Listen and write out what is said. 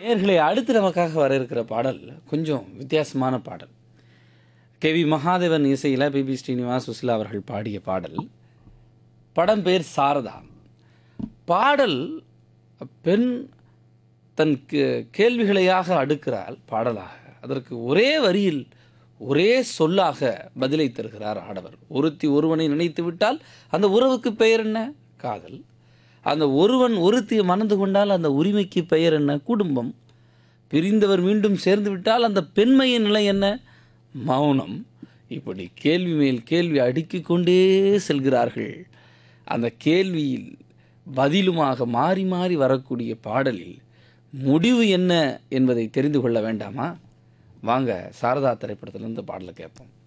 நேயர்களே அடுத்து நமக்காக வர இருக்கிற பாடல் கொஞ்சம் வித்தியாசமான பாடல் கே வி மகாதேவன் இசையில் பிபி ஸ்ரீனிவாஸ் சுசிலா அவர்கள் பாடிய பாடல் படம் பேர் சாரதா பாடல் பெண் தன் கே- கேள்விகளையாக அடுக்கிறாள் பாடலாக அதற்கு ஒரே வரியில் ஒரே சொல்லாக பதிலை தருகிறார் ஆடவர் ஒருத்தி ஒருவனை நினைத்து விட்டால் அந்த உறவுக்கு பெயர் என்ன காதல் அந்த ஒருவன் ஒருத்தியை மணந்து கொண்டால் அந்த உரிமைக்கு பெயர் என்ன குடும்பம் பிரிந்தவர் மீண்டும் சேர்ந்து விட்டால் அந்த பெண்மையின் நிலை என்ன மௌனம் இப்படி கேள்வி மேல் கேள்வி அடுக்கிக் கொண்டே செல்கிறார்கள் அந்த கேள்வியில் பதிலுமாக மாறி மாறி வரக்கூடிய பாடலில் முடிவு என்ன என்பதை தெரிந்து கொள்ள வேண்டாமா வாங்க சாரதா திரைப்படத்திலிருந்து பாடலை கேட்போம்